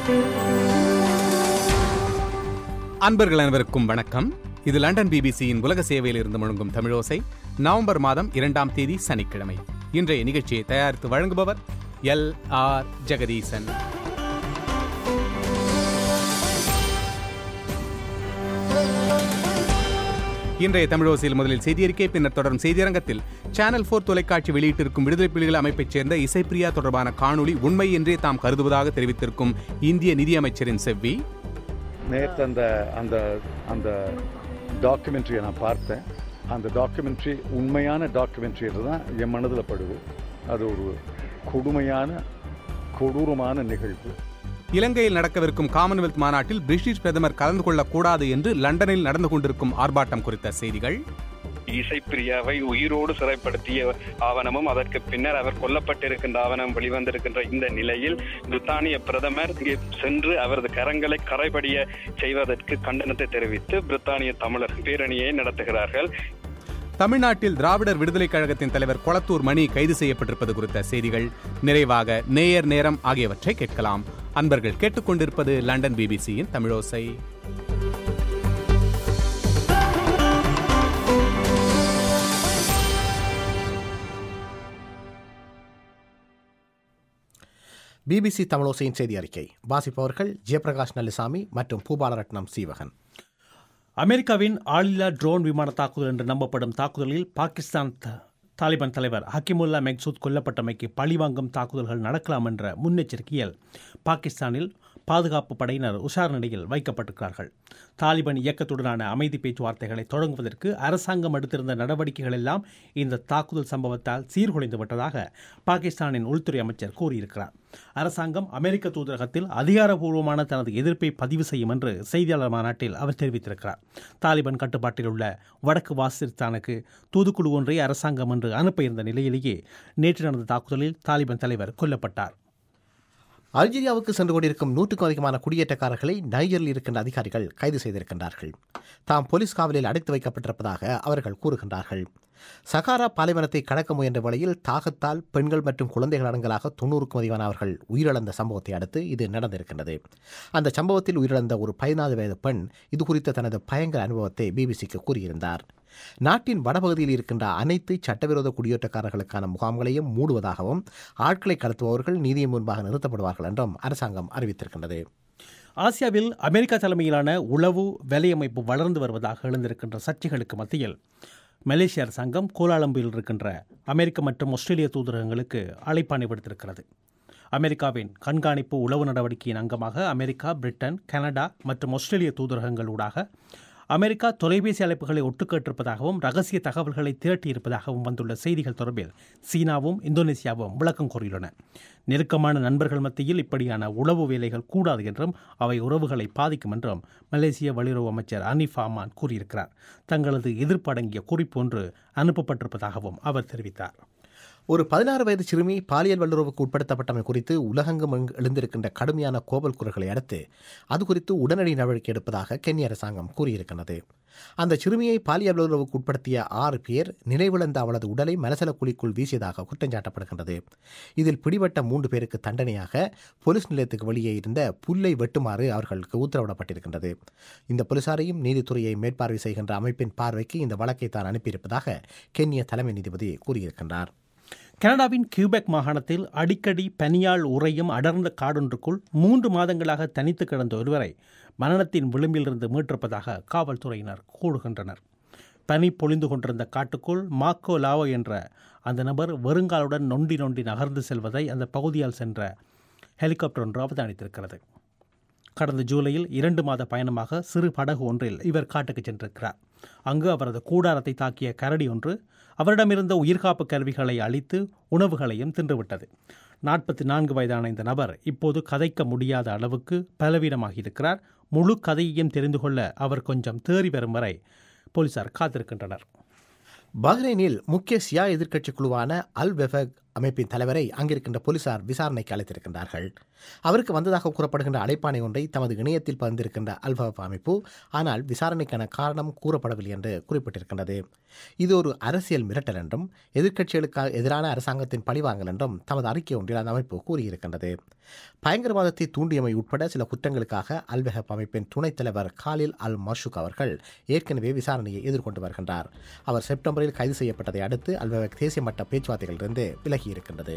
அன்பர்கள் அனைவருக்கும் வணக்கம் இது லண்டன் பிபிசியின் உலக சேவையில் இருந்து முழங்கும் தமிழோசை நவம்பர் மாதம் இரண்டாம் தேதி சனிக்கிழமை இன்றைய நிகழ்ச்சியை தயாரித்து வழங்குபவர் எல் ஆர் ஜெகதீசன் இன்றைய தமிழோசையில் முதலில் செய்தியறிக்கை பின்னர் தொடரும் செய்தியரங்கத்தில் சேனல் போர் தொலைக்காட்சி வெளியிட்டிருக்கும் விடுதலை புலிகள் அமைப்பைச் சேர்ந்த இசைப்பிரியா தொடர்பான காணொளி உண்மை என்றே தாம் கருதுவதாக தெரிவித்திருக்கும் இந்திய நிதியமைச்சரின் செவ்வி நேற்று அந்த அந்த அந்த டாக்குமெண்ட்ரியை நான் பார்த்தேன் அந்த டாக்குமெண்ட்ரி உண்மையான டாக்குமெண்ட்ரி தான் என் மனதில் படுது அது ஒரு கொடுமையான கொடூரமான நிகழ்வு இலங்கையில் நடக்கவிருக்கும் காமன்வெல்த் மாநாட்டில் பிரிட்டிஷ் பிரதமர் கலந்து கொள்ளக்கூடாது என்று லண்டனில் நடந்து கொண்டிருக்கும் ஆர்ப்பாட்டம் குறித்த செய்திகள் இசைப்பிரியாவை உயிரோடு சிறைப்படுத்திய ஆவணமும் அதற்கு பின்னர் அவர் கொல்லப்பட்டிருக்கின்ற ஆவணம் வெளிவந்திருக்கின்ற இந்த நிலையில் பிரித்தானிய பிரதமர் இங்கே சென்று அவரது கரங்களை கரைபடிய செய்வதற்கு கண்டனத்தை தெரிவித்து பிரித்தானிய தமிழர் பேரணியை நடத்துகிறார்கள் தமிழ்நாட்டில் திராவிடர் விடுதலைக் கழகத்தின் தலைவர் கொளத்தூர் மணி கைது செய்யப்பட்டிருப்பது குறித்த செய்திகள் நிறைவாக நேயர் நேரம் ஆகியவற்றை கேட்கலாம் அன்பர்கள் கேட்டுக்கொண்டிருப்பது லண்டன் பிபிசியின் தமிழோசை பிபிசி தமிழோசையின் செய்தி அறிக்கை வாசிப்பவர்கள் ஜெயபிரகாஷ் நல்லுசாமி மற்றும் பூபாலரட்னம் சீவகன் அமெரிக்காவின் ஆளில்லா ட்ரோன் விமான தாக்குதல் என்று நம்பப்படும் தாக்குதலில் பாகிஸ்தான் த- தாலிபான் தலைவர் ஹக்கிமுல்லா மெக்சூத் கொல்லப்பட்டமைக்கு பழிவாங்கும் தாக்குதல்கள் நடக்கலாம் என்ற முன்னெச்சரிக்கையில் பாகிஸ்தானில் பாதுகாப்பு படையினர் உஷார் நிலையில் வைக்கப்பட்டிருக்கிறார்கள் தாலிபான் இயக்கத்துடனான அமைதி பேச்சுவார்த்தைகளை தொடங்குவதற்கு அரசாங்கம் எடுத்திருந்த நடவடிக்கைகள் எல்லாம் இந்த தாக்குதல் சம்பவத்தால் சீர்குலைந்து விட்டதாக பாகிஸ்தானின் உள்துறை அமைச்சர் கூறியிருக்கிறார் அரசாங்கம் அமெரிக்க தூதரகத்தில் அதிகாரப்பூர்வமான தனது எதிர்ப்பை பதிவு செய்யும் என்று செய்தியாளர் மாநாட்டில் அவர் தெரிவித்திருக்கிறார் தாலிபான் கட்டுப்பாட்டில் உள்ள வடக்கு வாசிஸ்தானுக்கு தூதுக்குழு ஒன்றை அரசாங்கம் என்று அனுப்ப இருந்த நிலையிலேயே நேற்று நடந்த தாக்குதலில் தாலிபான் தலைவர் கொல்லப்பட்டார் அல்ஜீரியாவுக்கு சென்று கொண்டிருக்கும் நூற்றுக்கும் அதிகமான குடியேற்றக்காரர்களை நைஜரில் இருக்கின்ற அதிகாரிகள் கைது செய்திருக்கின்றார்கள் தாம் போலீஸ் காவலில் அடைத்து வைக்கப்பட்டிருப்பதாக அவர்கள் கூறுகின்றார்கள் சகாரா பாலைவனத்தை கடக்க முயன்ற வேளையில் தாகத்தால் பெண்கள் மற்றும் குழந்தைகள் அடங்கலாக தொண்ணூறுக்கும் அதிகமானவர்கள் உயிரிழந்த சம்பவத்தை அடுத்து இது நடந்திருக்கின்றது அந்த சம்பவத்தில் உயிரிழந்த ஒரு பதினாறு வயது பெண் இது குறித்த தனது பயங்கர அனுபவத்தை பிபிசிக்கு கூறியிருந்தார் நாட்டின் வடபகுதியில் இருக்கின்ற அனைத்து சட்டவிரோத குடியேற்றக்காரர்களுக்கான முகாம்களையும் மூடுவதாகவும் ஆட்களை கடத்துபவர்கள் நீதியின் முன்பாக நிறுத்தப்படுவார்கள் என்றும் அரசாங்கம் அறிவித்திருக்கின்றது ஆசியாவில் அமெரிக்கா தலைமையிலான உளவு வேலையமைப்பு வளர்ந்து வருவதாக எழுந்திருக்கின்ற சர்ச்சைகளுக்கு மத்தியில் மலேசிய அரசாங்கம் கோலாலம்பூரில் இருக்கின்ற அமெரிக்க மற்றும் ஆஸ்திரேலிய தூதரகங்களுக்கு அழைப்பாணை விடுத்திருக்கிறது அமெரிக்காவின் கண்காணிப்பு உளவு நடவடிக்கையின் அங்கமாக அமெரிக்கா பிரிட்டன் கனடா மற்றும் ஆஸ்திரேலிய தூதரகங்களூடாக அமெரிக்கா தொலைபேசி அழைப்புகளை ஒட்டுக்கேட்டிருப்பதாகவும் ரகசிய தகவல்களை திரட்டியிருப்பதாகவும் வந்துள்ள செய்திகள் தொடர்பில் சீனாவும் இந்தோனேசியாவும் விளக்கம் கூறியுள்ளன நெருக்கமான நண்பர்கள் மத்தியில் இப்படியான உளவு வேலைகள் கூடாது என்றும் அவை உறவுகளை பாதிக்கும் என்றும் மலேசிய வெளியுறவு அமைச்சர் அனிஃப் அமான் கூறியிருக்கிறார் தங்களது எதிர்ப்பு அடங்கிய குறிப்பு ஒன்று அனுப்பப்பட்டிருப்பதாகவும் அவர் தெரிவித்தார் ஒரு பதினாறு வயது சிறுமி பாலியல் வல்லுறவுக்கு உட்படுத்தப்பட்டமை குறித்து உலகெங்கும் எங்கு எழுந்திருக்கின்ற கடுமையான கோபல் குரல்களை அடுத்து அது குறித்து உடனடி நடவடிக்கை எடுப்பதாக கென்ய அரசாங்கம் கூறியிருக்கிறது அந்த சிறுமியை பாலியல் வல்லுறவுக்கு உட்படுத்திய ஆறு பேர் நினைவிழந்த அவளது உடலை மலசல குழிக்குள் வீசியதாக குற்றஞ்சாட்டப்படுகின்றது இதில் பிடிபட்ட மூன்று பேருக்கு தண்டனையாக போலீஸ் நிலையத்துக்கு வெளியே இருந்த புல்லை வெட்டுமாறு அவர்களுக்கு உத்தரவிடப்பட்டிருக்கின்றது இந்த போலீசாரையும் நீதித்துறையை மேற்பார்வை செய்கின்ற அமைப்பின் பார்வைக்கு இந்த வழக்கை தான் அனுப்பியிருப்பதாக கென்ய தலைமை நீதிபதி கூறியிருக்கின்றார் கனடாவின் கியூபெக் மாகாணத்தில் அடிக்கடி பனியால் உறையும் அடர்ந்த காடொன்றுக்குள் மூன்று மாதங்களாக தனித்து கிடந்த ஒருவரை மரணத்தின் விளிம்பிலிருந்து மீட்டிருப்பதாக காவல்துறையினர் கூறுகின்றனர் பனி பொழிந்து கொண்டிருந்த காட்டுக்குள் மாக்கோ லாவோ என்ற அந்த நபர் வெறுங்காலுடன் நொண்டி நொண்டி நகர்ந்து செல்வதை அந்த பகுதியால் சென்ற ஹெலிகாப்டர் ஒன்று அவதானித்திருக்கிறது கடந்த ஜூலையில் இரண்டு மாத பயணமாக சிறு படகு ஒன்றில் இவர் காட்டுக்கு சென்றிருக்கிறார் அங்கு அவரது கூடாரத்தை தாக்கிய கரடி ஒன்று அவரிடமிருந்த உயிர்காப்பு கருவிகளை அழித்து உணவுகளையும் தின்றுவிட்டது நாற்பத்தி நான்கு வயதான இந்த நபர் இப்போது கதைக்க முடியாத அளவுக்கு பலவீனமாகி இருக்கிறார் முழு கதையையும் தெரிந்து கொள்ள அவர் கொஞ்சம் தேறி வரும் வரை போலீசார் காத்திருக்கின்றனர் பஹ்ரைனில் முக்கிய சியா எதிர்க்கட்சி குழுவான அல் வெஃபக் அமைப்பின் தலைவரை அங்கிருக்கின்ற போலீசார் விசாரணைக்கு அழைத்திருக்கின்றார்கள் அவருக்கு வந்ததாக கூறப்படுகின்ற அழைப்பாணை ஒன்றை தமது இணையத்தில் பதிந்திருக்கின்ற அல்பப் அமைப்பு ஆனால் விசாரணைக்கான காரணம் கூறப்படவில்லை என்று குறிப்பிட்டிருக்கின்றது இது ஒரு அரசியல் மிரட்டல் என்றும் எதிர்க்கட்சிகளுக்கு எதிரான அரசாங்கத்தின் பழிவாங்கல் என்றும் தமது அறிக்கை ஒன்றில் அந்த அமைப்பு கூறியிருக்கின்றது பயங்கரவாதத்தை தூண்டியமை உட்பட சில குற்றங்களுக்காக அல்வெஹப் அமைப்பின் துணைத் தலைவர் காலில் அல் மர்ஷுக் அவர்கள் ஏற்கனவே விசாரணையை எதிர்கொண்டு வருகின்றார் அவர் செப்டம்பரில் கைது செய்யப்பட்டதை அடுத்து அல்வெஹப் தேசிய மட்ட பேச்சுவார்த்தைகளிலிருந்து விலகியிருக்கின்றது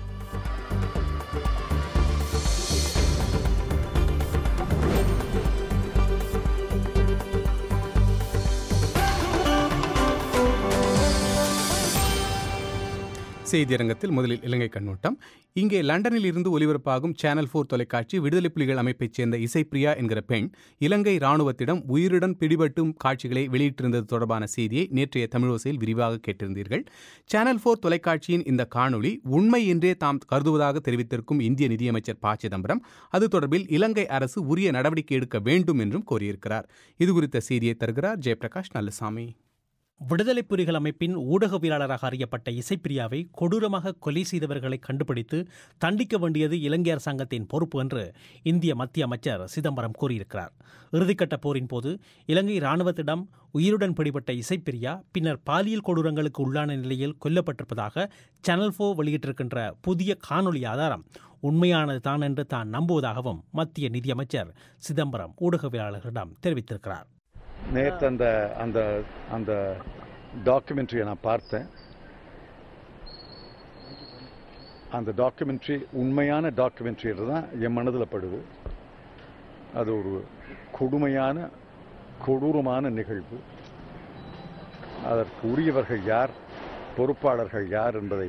செய்தியரங்கத்தில் முதலில் இலங்கை கண்ணோட்டம் இங்கே லண்டனில் இருந்து ஒலிபரப்பாகும் சேனல் போர் தொலைக்காட்சி விடுதலை புலிகள் அமைப்பைச் சேர்ந்த இசைப்பிரியா என்கிற பெண் இலங்கை ராணுவத்திடம் உயிருடன் பிடிபட்டும் காட்சிகளை வெளியிட்டிருந்தது தொடர்பான செய்தியை நேற்றைய தமிழோசையில் விரிவாக கேட்டிருந்தீர்கள் சேனல் போர் தொலைக்காட்சியின் இந்த காணொளி உண்மை என்றே தாம் கருதுவதாக தெரிவித்திருக்கும் இந்திய நிதியமைச்சர் ப சிதம்பரம் அது தொடர்பில் இலங்கை அரசு உரிய நடவடிக்கை எடுக்க வேண்டும் என்றும் கோரியிருக்கிறார் இது குறித்த செய்தியை தருகிறார் ஜெயபிரகாஷ் நல்லசாமி விடுதலை புலிகள் அமைப்பின் ஊடகவியலாளராக அறியப்பட்ட இசைப்பிரியாவை கொடூரமாக கொலை செய்தவர்களை கண்டுபிடித்து தண்டிக்க வேண்டியது இலங்கை அரசாங்கத்தின் பொறுப்பு என்று இந்திய மத்திய அமைச்சர் சிதம்பரம் கூறியிருக்கிறார் இறுதிக்கட்ட போரின் போது இலங்கை இராணுவத்திடம் உயிருடன் பிடிபட்ட இசைப்பிரியா பின்னர் பாலியல் கொடூரங்களுக்கு உள்ளான நிலையில் கொல்லப்பட்டிருப்பதாக சேனல் ஃபோ வெளியிட்டிருக்கின்ற புதிய காணொலி ஆதாரம் உண்மையானது தான் என்று தான் நம்புவதாகவும் மத்திய நிதியமைச்சர் சிதம்பரம் ஊடகவியலாளர்களிடம் தெரிவித்திருக்கிறார் நேற்று அந்த அந்த அந்த டாக்குமெண்ட்ரியை நான் பார்த்தேன் அந்த டாக்குமெண்ட்ரி உண்மையான டாக்குமெண்ட்ரி தான் என் மனதில் படுது அது ஒரு கொடுமையான கொடூரமான நிகழ்வு அதற்கு உரியவர்கள் யார் பொறுப்பாளர்கள் யார் என்பதை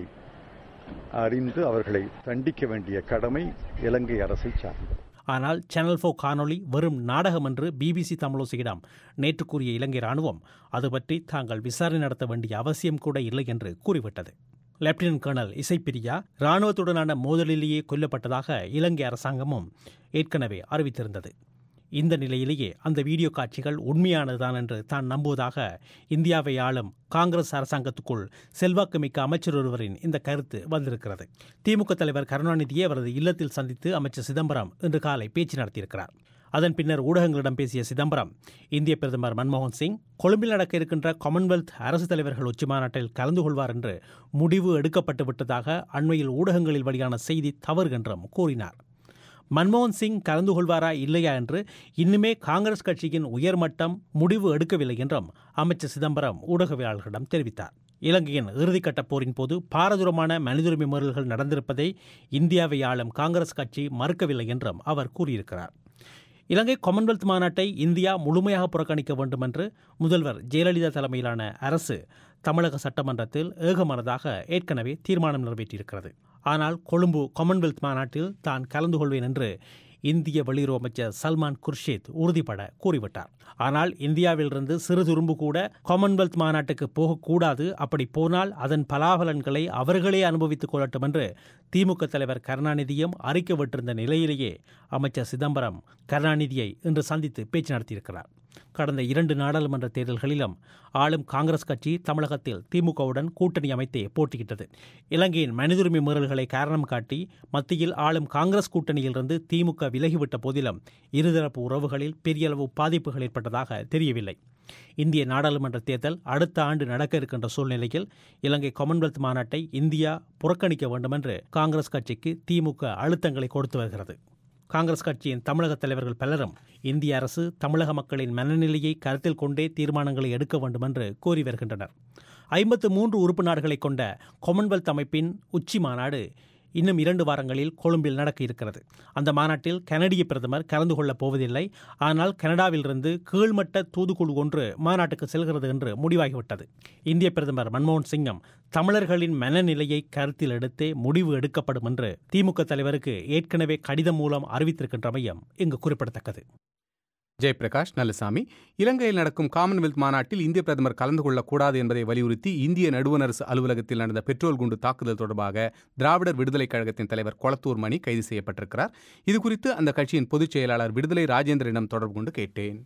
அறிந்து அவர்களை தண்டிக்க வேண்டிய கடமை இலங்கை அரசை சார்ந்தது ஆனால் சேனல் ஃபோ காணொளி வெறும் நாடகம் என்று பிபிசி தமிழோசையிடம் நேற்று கூறிய இலங்கை ராணுவம் அது பற்றி தாங்கள் விசாரணை நடத்த வேண்டிய அவசியம் கூட இல்லை என்று கூறிவிட்டது லெப்டினன்ட் கர்னல் இசைப்பிரியா இராணுவத்துடனான மோதலிலேயே கொல்லப்பட்டதாக இலங்கை அரசாங்கமும் ஏற்கனவே அறிவித்திருந்தது இந்த நிலையிலேயே அந்த வீடியோ காட்சிகள் உண்மையானதுதான் என்று தான் நம்புவதாக இந்தியாவை ஆளும் காங்கிரஸ் அரசாங்கத்துக்குள் செல்வாக்குமிக்க அமைச்சர் ஒருவரின் இந்த கருத்து வந்திருக்கிறது திமுக தலைவர் கருணாநிதியை அவரது இல்லத்தில் சந்தித்து அமைச்சர் சிதம்பரம் இன்று காலை பேச்சு நடத்தியிருக்கிறார் அதன் பின்னர் ஊடகங்களிடம் பேசிய சிதம்பரம் இந்திய பிரதமர் மன்மோகன் சிங் கொழும்பில் நடக்க இருக்கின்ற காமன்வெல்த் அரசு தலைவர்கள் உச்சி மாநாட்டில் கலந்து கொள்வார் என்று முடிவு எடுக்கப்பட்டு விட்டதாக அண்மையில் ஊடகங்களில் வெளியான செய்தி தவறு என்றும் கூறினார் மன்மோகன் சிங் கலந்து கொள்வாரா இல்லையா என்று இன்னுமே காங்கிரஸ் கட்சியின் உயர்மட்டம் முடிவு எடுக்கவில்லை என்றும் அமைச்சர் சிதம்பரம் ஊடகவியலாளர்களிடம் தெரிவித்தார் இலங்கையின் இறுதிக்கட்ட போரின் போது பாரதூரமான மனிதுரிமை மீறல்கள் நடந்திருப்பதை இந்தியாவை ஆளும் காங்கிரஸ் கட்சி மறுக்கவில்லை என்றும் அவர் கூறியிருக்கிறார் இலங்கை காமன்வெல்த் மாநாட்டை இந்தியா முழுமையாக புறக்கணிக்க வேண்டும் என்று முதல்வர் ஜெயலலிதா தலைமையிலான அரசு தமிழக சட்டமன்றத்தில் ஏகமனதாக ஏற்கனவே தீர்மானம் நிறைவேற்றியிருக்கிறது ஆனால் கொழும்பு காமன்வெல்த் மாநாட்டில் தான் கலந்து கொள்வேன் என்று இந்திய வெளியுறவு அமைச்சர் சல்மான் குர்ஷித் உறுதிபட கூறிவிட்டார் ஆனால் இந்தியாவிலிருந்து சிறு துரும்பு கூட காமன்வெல்த் மாநாட்டுக்கு போகக்கூடாது அப்படி போனால் அதன் பலாபலன்களை அவர்களே அனுபவித்துக் கொள்ளட்டும் என்று திமுக தலைவர் கருணாநிதியும் அறிக்கை விட்டிருந்த நிலையிலேயே அமைச்சர் சிதம்பரம் கருணாநிதியை இன்று சந்தித்து பேச்சு நடத்தியிருக்கிறார் கடந்த இரண்டு நாடாளுமன்ற தேர்தல்களிலும் ஆளும் காங்கிரஸ் கட்சி தமிழகத்தில் திமுகவுடன் கூட்டணி அமைத்தே போட்டியிட்டது இலங்கையின் மனிதுரிமை மீறல்களை காரணம் காட்டி மத்தியில் ஆளும் காங்கிரஸ் கூட்டணியிலிருந்து திமுக விலகிவிட்ட போதிலும் இருதரப்பு உறவுகளில் பெரிய அளவு பாதிப்புகள் ஏற்பட்டதாக தெரியவில்லை இந்திய நாடாளுமன்ற தேர்தல் அடுத்த ஆண்டு நடக்க இருக்கின்ற சூழ்நிலையில் இலங்கை காமன்வெல்த் மாநாட்டை இந்தியா புறக்கணிக்க வேண்டும் என்று காங்கிரஸ் கட்சிக்கு திமுக அழுத்தங்களை கொடுத்து வருகிறது காங்கிரஸ் கட்சியின் தமிழக தலைவர்கள் பலரும் இந்திய அரசு தமிழக மக்களின் மனநிலையை கருத்தில் கொண்டே தீர்மானங்களை எடுக்க வேண்டும் என்று கோரி வருகின்றனர் ஐம்பத்து மூன்று உறுப்பு நாடுகளை கொண்ட காமன்வெல்த் அமைப்பின் உச்சி மாநாடு இன்னும் இரண்டு வாரங்களில் கொழும்பில் நடக்க இருக்கிறது அந்த மாநாட்டில் கனடிய பிரதமர் கலந்து கொள்ளப் போவதில்லை ஆனால் கனடாவிலிருந்து கீழ்மட்ட தூதுக்குழு ஒன்று மாநாட்டுக்கு செல்கிறது என்று முடிவாகிவிட்டது இந்திய பிரதமர் மன்மோகன் சிங்கம் தமிழர்களின் மனநிலையை கருத்தில் எடுத்தே முடிவு எடுக்கப்படும் என்று திமுக தலைவருக்கு ஏற்கனவே கடிதம் மூலம் அறிவித்திருக்கின்றமையும் இங்கு குறிப்பிடத்தக்கது ஜெயபிரகாஷ் நல்லசாமி இலங்கையில் நடக்கும் காமன்வெல்த் மாநாட்டில் இந்திய பிரதமர் கலந்து கொள்ளக்கூடாது என்பதை வலியுறுத்தி இந்திய நடுவண் அரசு அலுவலகத்தில் நடந்த பெட்ரோல் குண்டு தாக்குதல் தொடர்பாக திராவிடர் விடுதலைக் கழகத்தின் தலைவர் கொளத்தூர் மணி கைது செய்யப்பட்டிருக்கிறார் இதுகுறித்து அந்த கட்சியின் பொதுச் செயலாளர் விடுதலை ராஜேந்திரனிடம் தொடர்பு கொண்டு கேட்டேன்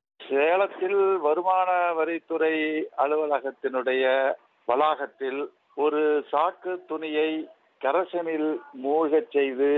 சேலத்தில் வருமான வரித்துறை அலுவலகத்தினுடைய வளாகத்தில் ஒரு சாக்கு துணியை கரசனில் மூழ்கச் செய்து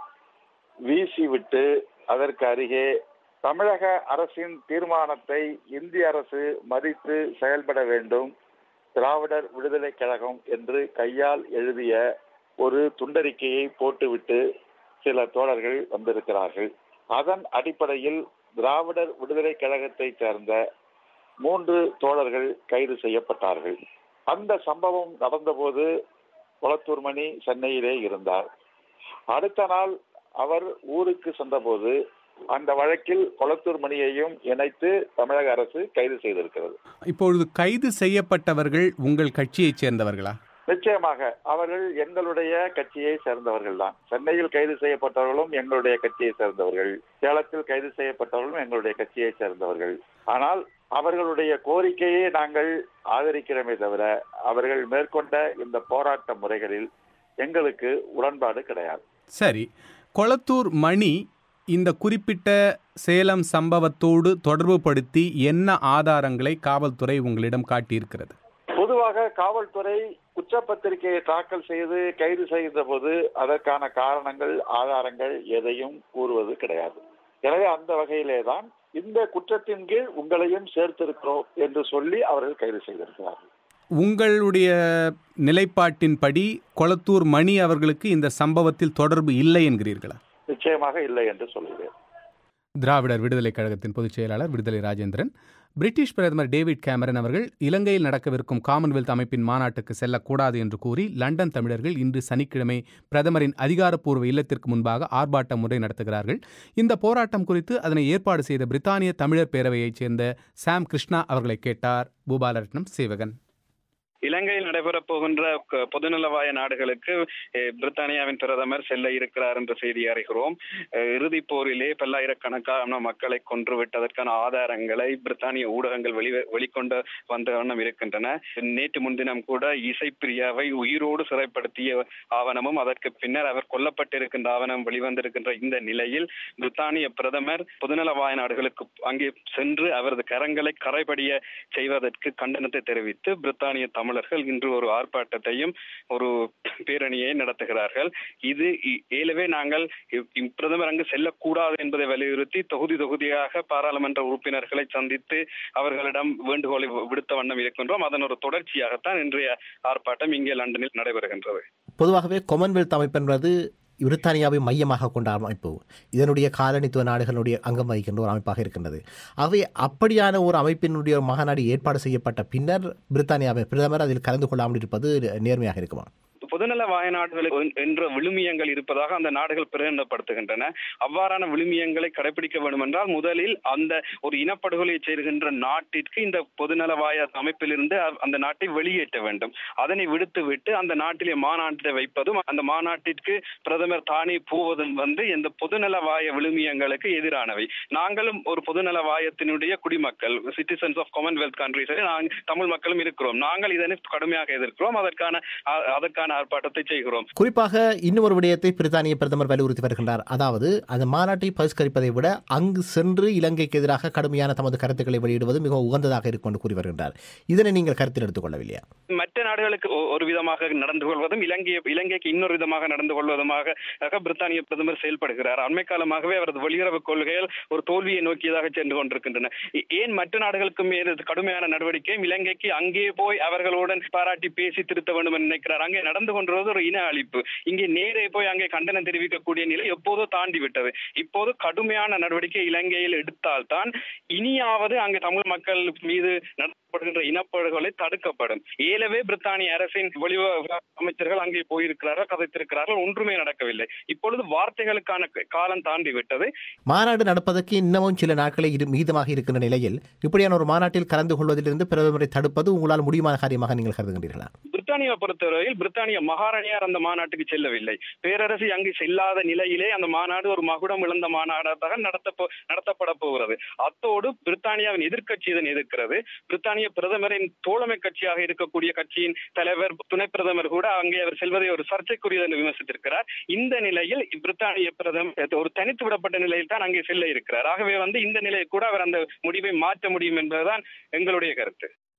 வீசிவிட்டு அதற்கு அருகே தமிழக அரசின் தீர்மானத்தை இந்திய அரசு மதித்து செயல்பட வேண்டும் திராவிடர் விடுதலை கழகம் என்று கையால் எழுதிய ஒரு துண்டறிக்கையை போட்டுவிட்டு சில தோழர்கள் வந்திருக்கிறார்கள் அதன் அடிப்படையில் திராவிடர் விடுதலை கழகத்தை சேர்ந்த மூன்று தோழர்கள் கைது செய்யப்பட்டார்கள் அந்த சம்பவம் நடந்தபோது குளத்தூர் மணி சென்னையிலே இருந்தார் அடுத்த நாள் அவர் ஊருக்கு சென்றபோது அந்த வழக்கில் கொளத்தூர் மணியையும் இணைத்து தமிழக அரசு கைது செய்திருக்கிறது இப்பொழுது கைது செய்யப்பட்டவர்கள் உங்கள் கட்சியைச் சேர்ந்தவர்களா நிச்சயமாக அவர்கள் எங்களுடைய கட்சியை சேர்ந்தவர்கள் தான் சென்னையில் கைது செய்யப்பட்டவர்களும் எங்களுடைய கட்சியை சேர்ந்தவர்கள் சேலத்தில் கைது செய்யப்பட்டவர்களும் எங்களுடைய கட்சியை சேர்ந்தவர்கள் ஆனால் அவர்களுடைய கோரிக்கையை நாங்கள் ஆதரிக்கிறோமே தவிர அவர்கள் மேற்கொண்ட இந்த போராட்ட முறைகளில் எங்களுக்கு உடன்பாடு கிடையாது சரி கொளத்தூர் மணி இந்த குறிப்பிட்ட சேலம் சம்பவத்தோடு தொடர்புபடுத்தி என்ன ஆதாரங்களை காவல்துறை உங்களிடம் காட்டியிருக்கிறது பொதுவாக காவல்துறை குற்றப்பத்திரிகையை தாக்கல் செய்து கைது செய்த போது அதற்கான காரணங்கள் ஆதாரங்கள் எதையும் கூறுவது கிடையாது எனவே அந்த வகையிலே தான் இந்த குற்றத்தின் கீழ் உங்களையும் சேர்த்திருக்கிறோம் என்று சொல்லி அவர்கள் கைது செய்திருக்கிறார்கள் உங்களுடைய நிலைப்பாட்டின்படி கொளத்தூர் மணி அவர்களுக்கு இந்த சம்பவத்தில் தொடர்பு இல்லை என்கிறீர்களா நிச்சயமாக இல்லை என்று சொல்கிறேன் திராவிடர் விடுதலை கழகத்தின் பொதுச் செயலாளர் விடுதலை ராஜேந்திரன் பிரிட்டிஷ் பிரதமர் டேவிட் கேமரன் அவர்கள் இலங்கையில் நடக்கவிருக்கும் காமன்வெல்த் அமைப்பின் மாநாட்டுக்கு செல்லக்கூடாது என்று கூறி லண்டன் தமிழர்கள் இன்று சனிக்கிழமை பிரதமரின் அதிகாரப்பூர்வ இல்லத்திற்கு முன்பாக ஆர்ப்பாட்டம் முறை நடத்துகிறார்கள் இந்த போராட்டம் குறித்து அதனை ஏற்பாடு செய்த பிரித்தானிய தமிழர் பேரவையைச் சேர்ந்த சாம் கிருஷ்ணா அவர்களை கேட்டார் பூபாலரட்னம் சேவகன் இலங்கையில் நடைபெறப் போகின்ற க- பொதுநலவாய நாடுகளுக்கு அஹ், பிரித்தானியாவின் பிரதமர் செல்ல இருக்கிறார் என்ற செய்தி அறிகிறோம் அஹ், இறுதிப் போரிலே பல்லாயிரக்கணக்கான மக்களை கொன்று விட்டதற்கான ஆதாரங்களை பிரித்தானிய ஊடகங்கள் வெளி வெளிக்கொண்டு வந்த வண்ணம் இருக்கின்றன நேற்று முன்தினம் கூட இசைப்பிரியாவை உயிரோடு சிறைப்படுத்திய ஆவணமும் அதற்கு பின்னர் அவர் கொல்லப்பட்டிருக்கின்ற ஆவணம் வெளிவந்திருக்கின்ற இந்த நிலையில் பிரித்தானிய பிரதமர் பொதுநலவாய நாடுகளுக்கு அங்கே சென்று அவரது கரங்களை கரைபடிய செய்வதற்கு கண்டனத்தை தெரிவித்து பிரித்தானிய தமிழர்கள் இன்று ஒரு ஆர்ப்பாட்டத்தையும் ஒரு பேரணியை நடத்துகிறார்கள் இது இ- ஏலவே நாங்கள் இ- இம் பிரதமர் அங்கு செல்லக்கூடாது என்பதை வலியுறுத்தி தொகுதி தொகுதியாக பாராளுமன்ற உறுப்பினர்களை சந்தித்து அவர்களிடம் வேண்டுகோளை வி- விடுத்த வண்ணம் இருக்கின்றோம் அதன் ஒரு தொடர்ச்சியாகத்தான் இன்றைய ஆர்ப்பாட்டம் இங்கே லண்டனில் நடைபெறுகின்றது பொதுவாகவே கொமன்வெல்த் அமைப்பு என்பது பிரித்தானியாவை மையமாக கொண்ட அமைப்பு இதனுடைய காலனித்துவ நாடுகளுடைய அங்கம் வகிக்கின்ற ஒரு அமைப்பாக இருக்கின்றது ஆகவே அப்படியான ஒரு அமைப்பினுடைய மாநாடு ஏற்பாடு செய்யப்பட்ட பின்னர் பிரித்தானியாவின் பிரதமர் அதில் கலந்து கொள்ளாமல் இருப்பது நேர்மையாக இருக்குமா பொதுநல வாயநாடுகளுக்கு என்ற விழுமியங்கள் இருப்பதாக அந்த நாடுகள் பிரகடனப்படுத்துகின்றன அவ்வாறான விழுமியங்களை கடைபிடிக்க வேண்டும் என்றால் முதலில் அந்த ஒரு இனப்படுகொலையை செய்கின்ற நாட்டிற்கு இந்த பொதுநலவாய அமைப்பிலிருந்து அ- அந்த நாட்டை வெளியேற்ற வேண்டும் அதனை விடுத்துவிட்டு அந்த நாட்டிலே மாநாட்டை வைப்பதும் அந்த மாநாட்டிற்கு பிரதமர் தானே போவதும் வந்து இந்த பொதுநலவாய விழுமியங்களுக்கு எதிரானவை நாங்களும் ஒரு பொதுநலவாயத்தினுடைய குடிமக்கள் citizens of Commonwealth countries Tamil மக்களும் இருக்கிறோம் நாங்கள் இதனை கடுமையாக எதிர்க்கிறோம் அதற்கான அ- அதற்கான ஆர்ப்பாட்டத்தை செய்கிறோம் குறிப்பாக இன்னும் ஒரு விடயத்தை பிரித்தானிய பிரதமர் வலியுறுத்தி வருகின்றார் அதாவது அந்த மாநாட்டை பகிஷ்கரிப்பதை விட அங்கு சென்று இலங்கைக்கு எதிராக கடுமையான தமது கருத்துக்களை வெளியிடுவது மிக உகந்ததாக இருக்கும் என்று கூறி வருகின்றார் இதனை நீங்கள் கருத்தில் எடுத்துக்கொள்ளவில்லையா மற்ற நாடுகளுக்கு ஒ- ஒரு விதமாக நடந்து கொள்வதும் இலங்கை இலங்கைக்கு இன்னொரு விதமாக நடந்து கொள்வதுமாக ஆக பிரித்தானிய பிரதமர் செயல்படுகிறார் அண்மை காலமாகவே அவரது வெளியுறவு கொள்கைகள் ஒரு தோல்வியை நோக்கியதாக சென்று கொண்டிருக்கின்றன ஏ- ஏன் மற்ற நாடுகளுக்கு மீது கடுமையான நடவடிக்கையும் இலங்கைக்கு அங்கே போய் அவர்களுடன் பாராட்டி பேசி திருத்த வேண்டும் என்று நினைக்கிறார் அங்கே நடந்து கொண்டிருவது ஒரு இன அழிப்பு இங்கே நேரே போய் அங்கே கண்டனம் தெரிவிக்கக்கூடிய நிலை எப்போதோ தாண்டி விட்டது இப்போது கடுமையான நடவடிக்கை இலங்கையில் எடுத்தால்தான் இனியாவது அங்கே தமிழ் மக்கள் மீது நடத்தப்படுகின்ற இனப்படுகொலை தடுக்கப்படும் ஏலவே பிரித்தானிய அரசின் வெளியுறவு அமைச்சர்கள் அங்கே போயிருக்கிறார்கள் கதைத்திருக்கிறார்கள் ஒன்றுமே நடக்கவில்லை இப்பொழுது வார்த்தைகளுக்கான க- காலம் தாண்டி விட்டது மாநாடு நடப்பதற்கு இன்னமும் சில நாட்களே இரு மீதமாக இருக்கின்ற நிலையில் இப்படியான ஒரு மாநாட்டில் கலந்து கொள்வதிலிருந்து பிரதமரை தடுப்பது உங்களால் முடியுமான காரியமாக நீங்கள் கருதுகின்றீர்களா பிரித்தானியா பொறுத்தவரையில் பிரித்தானிய மகாராணியார் அந்த மாநாட்டுக்கு செல்லவில்லை பேரரசு அங்கு செல்லாத நிலையிலே அந்த மாநாடு ஒரு மகுடம் இழந்த மாநாடாக நடத்த போ- நடத்தப்பட போகிறது அத்தோடு பிரித்தானியாவின் எதிர்க்கட்சி இதனை எதிர்க்கிறது பிரித்தானிய பிரதமரின் தோழமை கட்சியாக இருக்கக்கூடிய கட்சியின் தலைவர் துணை பிரதமர் கூட அங்கே அவர் செல்வதை ஒரு சர்ச்சைக்குரியது என்று விமர்சித்திருக்கிறார் இந்த நிலையில் பிரித்தானிய பிரதமர் ஒரு தனித்து விடப்பட்ட நிலையில் தான் அங்கே செல்ல இருக்கிறார் ஆகவே வந்து இந்த நிலையில் கூட அவர் அந்த முடிவை மாற்ற முடியும் என்பதுதான் எங்களுடைய கருத்து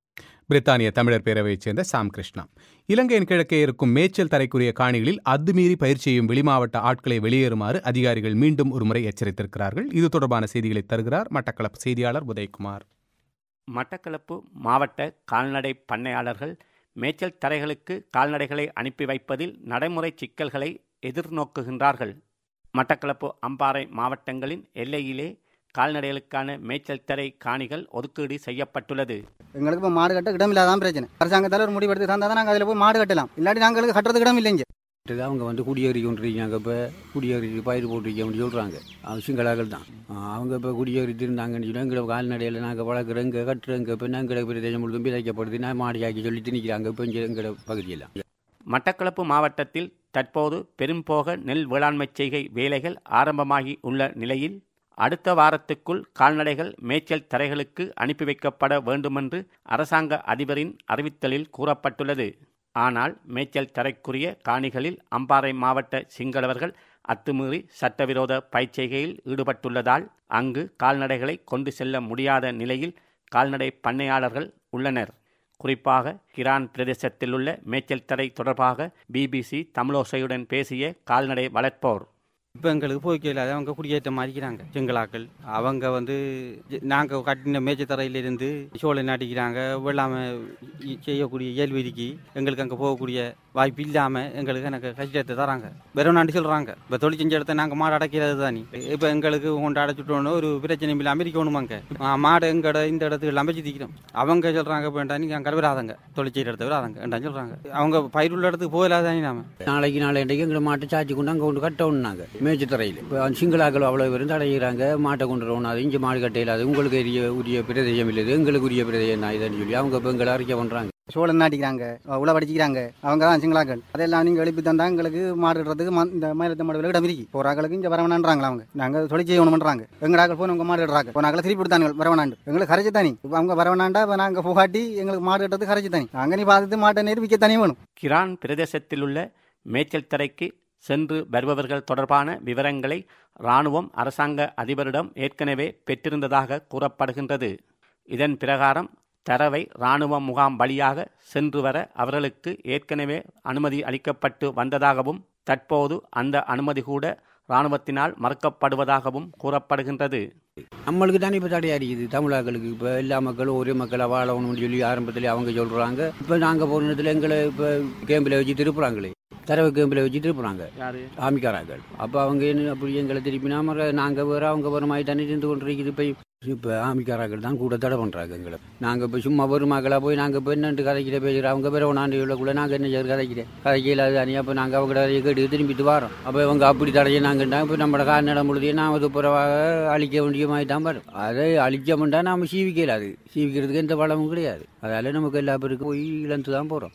பிரித்தானிய தமிழர் பேரவையைச் சேர்ந்த சாம் கிருஷ்ணா இலங்கையின் கிழக்கே இருக்கும் மேய்ச்சல் தரைக்குரிய காணிகளில் அத்துமீறி பயிர் செய்யும் வெளிமாவட்ட ஆட்களை வெளியேறுமாறு அதிகாரிகள் மீண்டும் ஒருமுறை எச்சரித்திருக்கிறார்கள் இது தொடர்பான செய்திகளை தருகிறார் மட்டக்களப்பு செய்தியாளர் உதயகுமார் மட்டக்களப்பு மாவட்ட கால்நடை பண்ணையாளர்கள் மேய்ச்சல் தரைகளுக்கு கால்நடைகளை அனுப்பி வைப்பதில் நடைமுறை சிக்கல்களை எதிர்நோக்குகின்றார்கள் மட்டக்களப்பு அம்பாறை மாவட்டங்களின் எல்லையிலே கால்நடைகளுக்கான மேய்ச்சல் தரை காணிகள் ஒதுக்கீடு செய்யப்பட்டுள்ளது எங்களுக்கு இப்போ மாடு கட்ட இடம் இல்லாதான் பிரச்சனை அரசாங்கத்தால் ஒரு முடிவெடுத்து தந்தால் தான் நாங்கள் அதில் போய் மாடு கட்டலாம் இல்லாட்டி நாங்களுக்கு கட்டுறதுக்கு இடம் இல்லைங்க இது அவங்க வந்து குடியேறி கொண்டிருக்காங்க இப்போ குடியேறி பயிர் போட்டிருக்கோம்னு சொல்கிறாங்க அவங்க சிங்களாக்கள் தான் ஆ, அவங்க இப்போ குடியேறி இருந்தாங்கன்னு சொல்லி எங்களை கால்நடையில் நாங்கள் வளர்க்குறோம் இங்கே கட்டுறோங்க இப்போ நாங்கள் பிரதேசம் முழுதும் விதைக்கப்படுது நான் மாடியாக்கி சொல்லிட்டு நிற்கிறாங்க இப்போ இங்கே எங்களோட பகுதியெல்லாம் மட்டக்களப்பு மாவட்டத்தில் தற்போது பெரும்போக நெல் வேளாண்மை செய்கை வேலைகள் ஆரம்பமாகி உள்ள நிலையில் அடுத்த வாரத்துக்குள் கால்நடைகள் மேய்ச்சல் தரைகளுக்கு அனுப்பி வைக்கப்பட வேண்டுமென்று அரசாங்க அதிபரின் அறிவித்தலில் கூறப்பட்டுள்ளது ஆனால் மேய்ச்சல் தரைக்குரிய காணிகளில் அம்பாறை மாவட்ட சிங்களவர்கள் அத்துமீறி சட்டவிரோத பயிற்சிகையில் ஈடுபட்டுள்ளதால் அங்கு கால்நடைகளை கொண்டு செல்ல முடியாத நிலையில் கால்நடை பண்ணையாளர்கள் உள்ளனர் குறிப்பாக கிரான் பிரதேசத்திலுள்ள மேய்ச்சல் தடை தொடர்பாக பிபிசி தமிழோசையுடன் பேசிய கால்நடை வளர்ப்போர் இப்போ எங்களுக்கு போய்க்கல அவங்க குடியேற்ற மாதிரிக்கிறாங்க செங்கலாக்கள் அவங்க வந்து நாங்கள் கட்டின மேய்ச்சத்தரையிலிருந்து சோளை நாட்டிக்கிறாங்க வெள்ளாமை இ- செய்யக்கூடிய இயல்விதிக்கு எங்களுக்கு அங்கே போகக்கூடிய வாய்ப்பு இல்லாமல் எங்களுக்கு எனக்கு கஷ்டத்தை தராங்க வெறும் சொல்கிறாங்க இப்போ தொழில் செஞ்ச இடத்த நாங்கள் மாடு அடைக்கிறது தானே இப்போ எங்களுக்கு கொண்டு அடைச்சிட்டோன்னு ஒரு பிரச்சனையும் இல்லாமல் இருக்கணும் அங்கே மாடு எங்கட இந்த இடத்துக்கு அமைச்சு தீக்கிறோம் அவங்க சொல்கிறாங்க வேண்டாம் நீங்கள் அங்கே வராதங்க தொழில் செய்கிற இடத்த வராதங்க வேண்டாம் சொல்கிறாங்க அவங்க பயிர் உள்ள இடத்துக்கு போகலாதானே நாம நாளைக்கு நாளைக்கு எங்களை மாட்டை சாச்சி கொண்டு அங்கே கொண்டு கட்டணும்னாங்க மேய்ச்சத்தரையில் இப்போ சிங்களாக்கள் அவ்வளோ பேரும் தடைகிறாங்க மாட்டை கொண்டு வரணும் அது இங்கே மாடு கட்டையில் அது உங்களுக்கு உரிய உரிய பிரதேசம் இல்லை எங்களுக்கு உரிய பிரதேசம் தான் இதுன்னு சொல்லி அவங்க இப்போ எங்களை அறிக்கை பண்ணுறாங்க சோளம் நாட்டிக்கிறாங்க உழவு அடிச்சிக்கிறாங்க அவங்க தான் சிங்களாக்கள் அதெல்லாம் நீங்கள் எழுப்பி தந்தா எங்களுக்கு மாடு கட்டுறதுக்கு ம- இந்த மயிலத்த மாடுகளுக்கு இடம் இருக்கு போறாக்களுக்கு இங்கே வரவனான்றாங்களா அவங்க நாங்கள் தொழில் செய்யணும்ன்றாங்க எங்கடாக்கள் போய் உங்க மாடு கட்டுறாங்க போனாக்கள் திருப்பி கொடுத்தாங்க வரவனாண்டு எங்களுக்கு கரைச்சி தனி இப்போ அவங்க வரவனாண்டா இப்போ நாங்கள் போகாட்டி எங்களுக்கு மாடு கட்டுறது கரைச்சி தனி அங்கே நீ பார்த்துட்டு மாட்டை நேர் விற்க தனி வேணும் கிரான் பிரதேசத்திலுள்ள மேய்ச்சல் தரைக்கு சென்று வருபவர்கள் தொடர்பான விவரங்களை இராணுவம் அரசாங்க அதிபரிடம் ஏற்கனவே பெற்றிருந்ததாக கூறப்படுகின்றது இதன் பிரகாரம் தரவை இராணுவ முகாம் வழியாக சென்று வர அவர்களுக்கு ஏற்கனவே அனுமதி அளிக்கப்பட்டு வந்ததாகவும் தற்போது அந்த அனுமதி கூட இராணுவத்தினால் மறுக்கப்படுவதாகவும் கூறப்படுகின்றது நம்மளுக்கு தானே இப்போ தடையா இருக்குது தமிழாக்களுக்கு இப்போ எல்லா மக்களும் ஒரே மக்களாக வாழணும்னு சொல்லி ஆரம்பத்தில் அவங்க சொல்கிறாங்க இப்போ நாங்கள் போன இடத்துல எங்களை இப்போ கேம்பில் வச்சு திருப்புறாங்களே தரவு கேம்பில் வச்சு திருப்புறாங்க யாரு ஆமிக்காராக்கள் அப்போ அவங்க என்ன அப்படி எங்களை திருப்பி நாம நாங்கள் வேறு அவங்க வேறு மாதிரி தானே இருந்து கொண்டு இருக்குது இப்போ இப்போ ஆமிக்காராக்கள் தான் கூட தடை பண்ணுறாங்க எங்களை நாங்கள் இப்போ சும்மா வருமாக்களாக போய் நாங்கள் இப்போ என்னன்ட்டு கதைக்கிற பேசுகிறோம் அவங்க பேர் ஒன்றாண்டு உள்ளக்குள்ளே நாங்கள் என்ன செய்ய கதைக்கிறேன் கதைக்கல அது அணி அப்போ நாங்கள் அவங்க கதையை கேட்டு திரும்பிட்டு வரோம் அப்போ இவங்க அப்படி தடையை நாங்கள் இப்போ நம்மளோட கால்நடை முழுதையே நாம் அது புறவாக அழிக்க வேண்டிய மாதிரி தான் வரும் அதை அழிச்சோம்னா நாம் சீவிக்கல அது சீவிக்கிறதுக்கு எந்த வளமும் கிடையாது அதால் நமக்கு எல்லா பேருக்கும் போய் இழந்து தான் போகிறோம்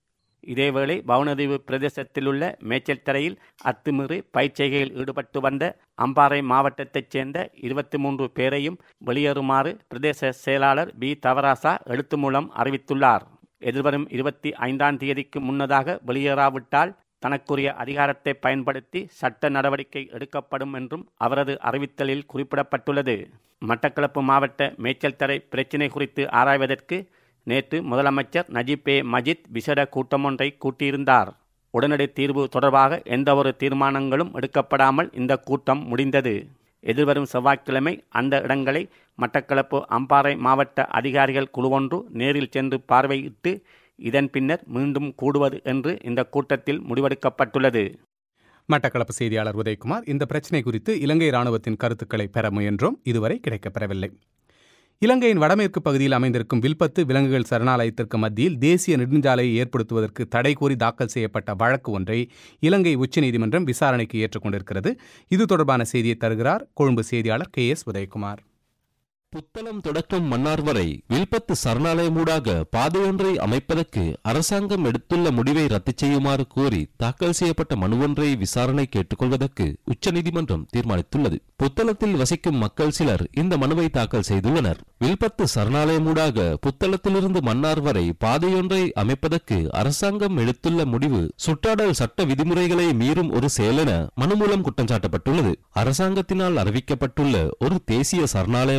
இதேவேளை பவுனதீவு பிரதேசத்திலுள்ள மேய்ச்சல் தரையில் அத்துமீறி பயிற்சிகையில் ஈடுபட்டு வந்த அம்பாறை மாவட்டத்தைச் சேர்ந்த இருபத்தி மூன்று பேரையும் வெளியேறுமாறு பிரதேச செயலாளர் பி தவராசா எழுத்து மூலம் அறிவித்துள்ளார் எதிர்வரும் இருபத்தி ஐந்தாம் தேதிக்கு முன்னதாக வெளியேறாவிட்டால் தனக்குரிய அதிகாரத்தை பயன்படுத்தி சட்ட நடவடிக்கை எடுக்கப்படும் என்றும் அவரது அறிவித்தலில் குறிப்பிடப்பட்டுள்ளது மட்டக்களப்பு மாவட்ட மேய்ச்சல் தரை பிரச்சினை குறித்து ஆராய்வதற்கு நேற்று முதலமைச்சர் நஜீப் ஏ மஜித் விசேட கூட்டமொன்றை கூட்டியிருந்தார் உடனடி தீர்வு தொடர்பாக எந்தவொரு தீர்மானங்களும் எடுக்கப்படாமல் இந்த கூட்டம் முடிந்தது எதிர்வரும் செவ்வாய்க்கிழமை அந்த இடங்களை மட்டக்களப்பு அம்பாறை மாவட்ட அதிகாரிகள் குழுவொன்று நேரில் சென்று பார்வையிட்டு இதன் பின்னர் மீண்டும் கூடுவது என்று இந்த கூட்டத்தில் முடிவெடுக்கப்பட்டுள்ளது மட்டக்களப்பு செய்தியாளர் உதயகுமார் இந்த பிரச்சினை குறித்து இலங்கை ராணுவத்தின் கருத்துக்களை பெற முயன்றோம் இதுவரை கிடைக்கப்பெறவில்லை இலங்கையின் வடமேற்கு பகுதியில் அமைந்திருக்கும் வில்பத்து விலங்குகள் சரணாலயத்திற்கு மத்தியில் தேசிய நெடுஞ்சாலையை ஏற்படுத்துவதற்கு தடை கோரி தாக்கல் செய்யப்பட்ட வழக்கு ஒன்றை இலங்கை உச்சநீதிமன்றம் விசாரணைக்கு ஏற்றுக்கொண்டிருக்கிறது இது தொடர்பான செய்தியை தருகிறார் கொழும்பு செய்தியாளர் கே எஸ் உதயகுமார் புத்தளம் தொடக்கம் மன்னார் வரை வில்பத்து சரணாலயமூடாக பாதையொன்றை அமைப்பதற்கு அரசாங்கம் எடுத்துள்ள முடிவை ரத்து செய்யுமாறு கோரி தாக்கல் செய்யப்பட்ட மனுவொன்றை விசாரணை கேட்டுக்கொள்வதற்கு உச்சநீதிமன்றம் தீர்மானித்துள்ளது புத்தளத்தில் வசிக்கும் மக்கள் சிலர் இந்த மனுவை தாக்கல் செய்துள்ளனர் வில்பத்து சரணாலயமூடாக புத்தளத்திலிருந்து மன்னார் வரை பாதையொன்றை அமைப்பதற்கு அரசாங்கம் எடுத்துள்ள முடிவு சுற்றாடல் சட்ட விதிமுறைகளை மீறும் ஒரு செயல் என மனு மூலம் குற்றம் சாட்டப்பட்டுள்ளது அரசாங்கத்தினால் அறிவிக்கப்பட்டுள்ள ஒரு தேசிய சரணாலயமூடாக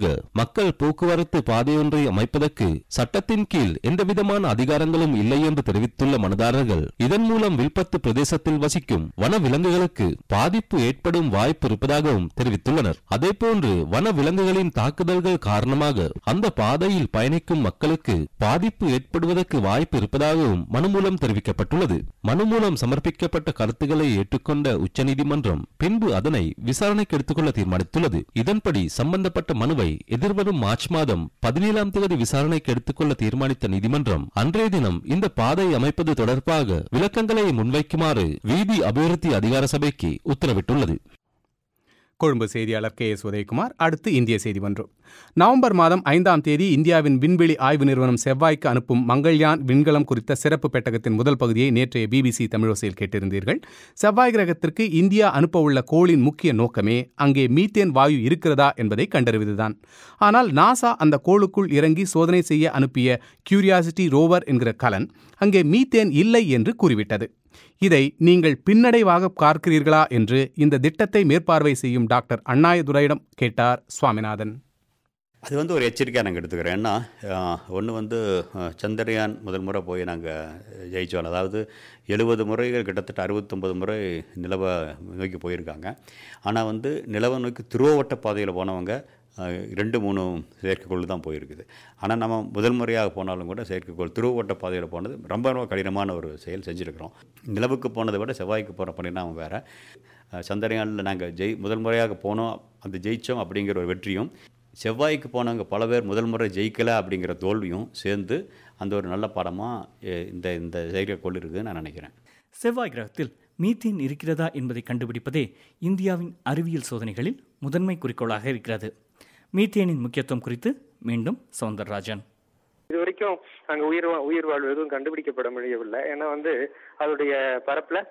மக்கள் போக்குவரத்து பாதையொன்றை அமைப்பதற்கு சட்டத்தின் கீழ் எந்தவிதமான அதிகாரங்களும் இல்லை என்று தெரிவித்துள்ள மனுதாரர்கள் இதன் மூலம் வில்பத்து பிரதேசத்தில் வசிக்கும் வன விலங்குகளுக்கு பாதிப்பு ஏற்படும் வாய்ப்பு இருப்பதாகவும் தெரிவித்துள்ளனர் அதேபோன்று வன விலங்குகளின் தாக்குதல்கள் காரணமாக அந்த பாதையில் பயணிக்கும் மக்களுக்கு பாதிப்பு ஏற்படுவதற்கு வாய்ப்பு இருப்பதாகவும் மனு மூலம் தெரிவிக்கப்பட்டுள்ளது மனு மூலம் சமர்ப்பிக்கப்பட்ட கருத்துக்களை ஏற்றுக்கொண்ட உச்சநீதிமன்றம் பின்பு அதனை விசாரணைக்கு எடுத்துக்கொள்ள தீர்மானித்துள்ளது இதன்படி சம்பந்தப்பட்ட மனுவை எதிர்வரும் மார்ச் மாதம் பதினேழாம் தேதி விசாரணைக்கு எடுத்துக்கொள்ள தீர்மானித்த நீதிமன்றம் அன்றைய தினம் இந்த பாதை அமைப்பது தொடர்பாக விளக்கங்களை முன்வைக்குமாறு வீதி அபிவிருத்தி அதிகார சபைக்கு உத்தரவிட்டுள்ளது கொழும்பு செய்தியாளர் கே எஸ் உதயகுமார் அடுத்து இந்திய செய்தி ஒன்றும் நவம்பர் மாதம் ஐந்தாம் தேதி இந்தியாவின் விண்வெளி ஆய்வு நிறுவனம் செவ்வாய்க்கு அனுப்பும் மங்கள்யான் விண்கலம் குறித்த சிறப்பு பெட்டகத்தின் முதல் பகுதியை நேற்றைய பிபிசி தமிழோசையில் கேட்டிருந்தீர்கள் செவ்வாய் கிரகத்திற்கு இந்தியா அனுப்ப உள்ள கோளின் முக்கிய நோக்கமே அங்கே மீத்தேன் வாயு இருக்கிறதா என்பதை கண்டறிவதுதான் ஆனால் நாசா அந்த கோளுக்குள் இறங்கி சோதனை செய்ய அனுப்பிய கியூரியாசிட்டி ரோவர் என்கிற கலன் அங்கே மீத்தேன் இல்லை என்று கூறிவிட்டது இதை நீங்கள் பின்னடைவாக பார்க்கிறீர்களா என்று இந்த திட்டத்தை மேற்பார்வை செய்யும் டாக்டர் அண்ணாயதுரையிடம் கேட்டார் சுவாமிநாதன் அது வந்து ஒரு எச்சரிக்கையாக நாங்கள் எடுத்துக்கிறோம் ஏன்னா ஒன்று வந்து அஹ், சந்திரயான் முதல் முறை போய் நாங்கள் ஜெயிச்சோம் அதாவது எழுபது முறைகள் கிட்டத்தட்ட அறுபத்தொம்பது முறை நிலவை நோக்கி போயிருக்காங்க ஆனால் வந்து நிலவை நோக்கி துருவவட்ட பாதையில் போனவங்க அஹ், ரெண்டு மூணு செயற்கைக்கோள் தான் போயிருக்குது ஆனால் நம்ம முதல் முறையாக போனாலும் கூட செயற்கைக்கோள் துருவவட்ட பாதையில் போனது ரொம்ப ரொம்ப கடினமான ஒரு செயல் செஞ்சுருக்கிறோம் நிலவுக்கு போனதை விட செவ்வாய்க்கு போகிற பணினா வேறு சந்திரயானில் நாங்கள் ஜெய் முதல் முறையாக போனோம் அந்த ஜெயித்தோம் அப்படிங்கிற ஒரு வெற்றியும் செவ்வாய்க்கு போனவங்க பல பேர் முதல் முறை ஜெயிக்கலை அப்படிங்கிற தோல்வியும் சேர்ந்து அந்த ஒரு நல்ல பாடமாக இந்த இந்த செயற்கைக்கோள் இருக்குதுன்னு நான் நினைக்கிறேன் செவ்வாய் கிரகத்தில் மீத்தேன் இருக்கிறதா என்பதை கண்டுபிடிப்பதே இந்தியாவின் அறிவியல் சோதனைகளில் முதன்மை குறிக்கோளாக இருக்கிறது மீத்தேனின் முக்கியத்துவம் குறித்து மீண்டும் சவுந்தரராஜன் இது வரைக்கும் அங்க உயிர் வா- உயிர் வாழ்வு எதுவும் கண்டுபிடிக்கப்பட முடியவில்லை ஏன்னா வந்து அதோடைய பரப்புல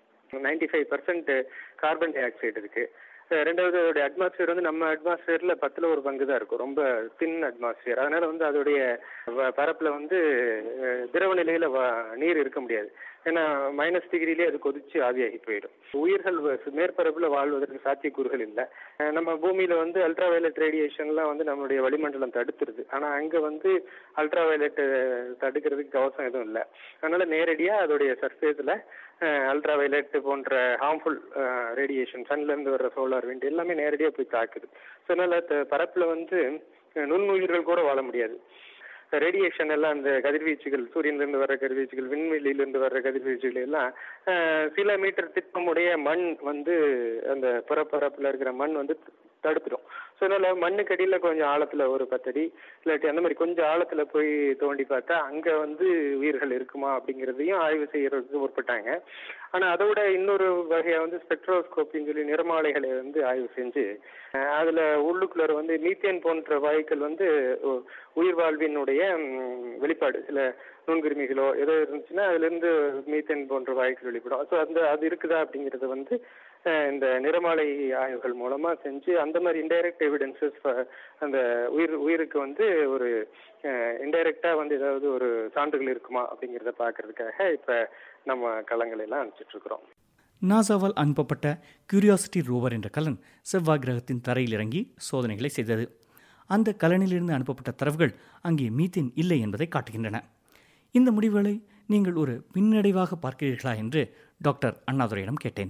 95% five percent carbon dioxide இருக்கு அஹ் ரெண்டாவது அதோடைய அட்மாஸ்பியர் வந்து நம்ம அட்மாஸ்பியர்ல பத்துல ஒரு பங்கு தான் இருக்கும் ரொம்ப தின் அட்மாஸ்பியர் அதனால வந்து அதோடைய வ- பரப்புல வந்து அஹ், திரவ நிலையில வ- நீர் இருக்க முடியாது ஏன்னா மைனஸ் டிகிரிலேயே அது கொதிச்சு ஆவியாகி போயிடும் உயிர்கள் வ- மேற்பரப்புல வாழ்வதற்கு சாத்தியக்கூறுகள் இல்லை அஹ் நம்ம பூமியில வந்து அல்ட்ரா வயலட் ரேடியேஷன்லாம் வந்து நம்மளுடைய வளிமண்டலம் தடுத்துருது ஆனா அங்க வந்து அல்ட்ரா வயலட் தடுக்கிறதுக்கு கவசம் எதுவும் இல்லை அதனால நேரடியா அதோடைய சர்ஃபேஸ்ல அல்ட்ரா வயலட் போன்ற ஹார்ம்ஃபுல் ரேடியேஷன் சன்ல இருந்து வர்ற சோலார் விண்ட் எல்லாமே நேரடியா போய் தாக்குது ஸோ அதனால த- பரப்புல வந்து அஹ், நுண்ணுயிர்கள் கூட வாழ முடியாது ரேடியேஷன் எல்லாம் அந்த கதிர்வீச்சுகள் சூரியனிலிருந்து வர்ற கதிர்வீச்சுகள் விண்வெளியிலிருந்து வர்ற கதிர்வீச்சுகள் எல்லாம் அஹ், சில மீட்டர் திட்டமுடைய மண் வந்து அந்த புறப்பரப்புல இருக்கிற மண் வந்து தடுத்துடும் ஸோ அதனால மண்ணுக்கு அடியில கொஞ்சம் ஆழத்துல ஒரு பத்தடி இல்லாட்டி அந்த மாதிரி கொஞ்சம் ஆழத்துல போய் தோண்டி பார்த்தா அங்க வந்து உயிர்கள் இருக்குமா அப்படிங்கிறதையும் ஆய்வு செய்யறதுக்கு முற்பட்டாங்க ஆனா அதோட இன்னொரு வகையா வந்து ஸ்பெக்ட்ரோஸ்கோப்பின்னு சொல்லி நிறமாலைகளை வந்து ஆய்வு செஞ்சு அஹ், அதுல உள்ளுக்குள்ள வந்து மீத்தேன் போன்ற வாயுக்கள் வந்து உ- உயிர் வாழ்வினுடைய ம், வெளிப்பாடு சில நுண்கிருமிகளோ ஏதோ இருந்துச்சுன்னா அதுல இருந்து மீத்தேன் போன்ற வாயுக்கள் வெளிப்படும் ஸோ அந்த அது இருக்குதா அப்படிங்கறது வந்து அஹ், இந்த நிறமாலை ஆய்வுகள் மூலமா செஞ்சு அந்த மாதிரி இன்டைரக்ட் எவிடன்சஸ் அந்த உயிர் உயிருக்கு வந்து ஒரு இன்டைரக்டா வந்து ஏதாவது ஒரு சான்றுகள் இருக்குமா அப்படிங்கறத பாக்குறதுக்காக இப்ப நம்ம களங்களை எல்லாம் அனுப்பிச்சிட்டு இருக்கிறோம் நாசாவால் அனுப்பப்பட்ட கியூரியாசிட்டி ரோவர் என்ற கலன் செவ்வாய் கிரகத்தின் தரையில் இறங்கி சோதனைகளை செய்தது அந்த கலனிலிருந்து அனுப்பப்பட்ட தரவுகள் அங்கே மீத்தேன் இல்லை என்பதை காட்டுகின்றன இந்த முடிவுகளை நீங்கள் ஒரு பின்னடைவாக பார்க்கிறீர்களா என்று டாக்டர் அண்ணாதுரையிடம் கேட்டேன்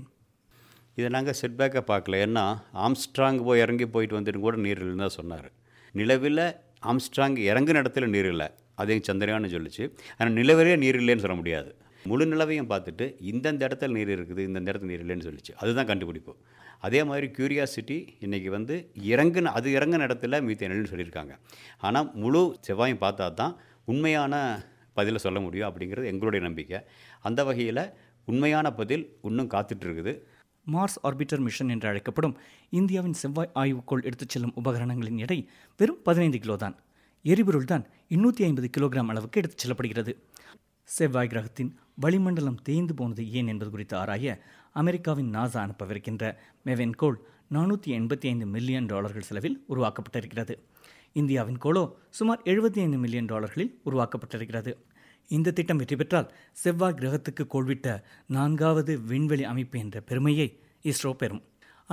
இதை நாங்கள் செட்பேக்காக பார்க்கல ஏன்னா ஆம்ஸ்ட்ராங் போய் இறங்கி போயிட்டு வந்துட்டு கூட நீர் இல்லைன்னு தான் சொன்னார் நிலவில் ஆம்ஸ்ட்ராங் இறங்குன இடத்துல நீர் இல்லை அதே சந்திரயான்னு சொல்லிச்சு ஆனால் நிலவிலே நீர் இல்லைன்னு சொல்ல முடியாது முழு நிலவையும் பார்த்துட்டு இந்தந்த இடத்துல நீர் இருக்குது இந்தந்த இடத்துல நீர் இல்லைன்னு சொல்லிச்சு அதுதான் கண்டுபிடிப்பு அதே மாதிரி கியூரியாசிட்டி இன்றைக்கி வந்து இறங்குன அது இறங்குன இடத்துல மீத்தேனல்னு சொல்லியிருக்காங்க ஆனால் முழு செவ்வாயும் பார்த்தா தான் உண்மையான பதிலை சொல்ல முடியும் அப்படிங்கிறது எங்களுடைய நம்பிக்கை அந்த வகையில் உண்மையான பதில் இன்னும் காத்துட்டு இருக்குது மார்ஸ் ஆர்பிட்டர் மிஷன் என்று அழைக்கப்படும் இந்தியாவின் செவ்வாய் ஆய்வுக்கோள் எடுத்துச் செல்லும் உபகரணங்களின் எடை வெறும் பதினைந்து கிலோ தான் எரிபொருள் தான் இன்னூற்றி ஐம்பது கிலோகிராம் அளவுக்கு எடுத்துச் செல்லப்படுகிறது செவ்வாய் கிரகத்தின் வளிமண்டலம் தேய்ந்து போனது ஏன் என்பது குறித்து ஆராய அமெரிக்காவின் நாசா அனுப்பவிருக்கின்ற மெவென் கோள் நானூற்றி எண்பத்தி ஐந்து மில்லியன் டாலர்கள் செலவில் உருவாக்கப்பட்டிருக்கிறது இந்தியாவின் கோளோ சுமார் எழுபத்தி ஐந்து மில்லியன் டாலர்களில் உருவாக்கப்பட்டிருக்கிறது இந்த திட்டம் வெற்றி பெற்றால் செவ்வாய் கிரகத்துக்கு கோள்விட்ட நான்காவது விண்வெளி அமைப்பு என்ற பெருமையை இஸ்ரோ பெறும் ஆனால்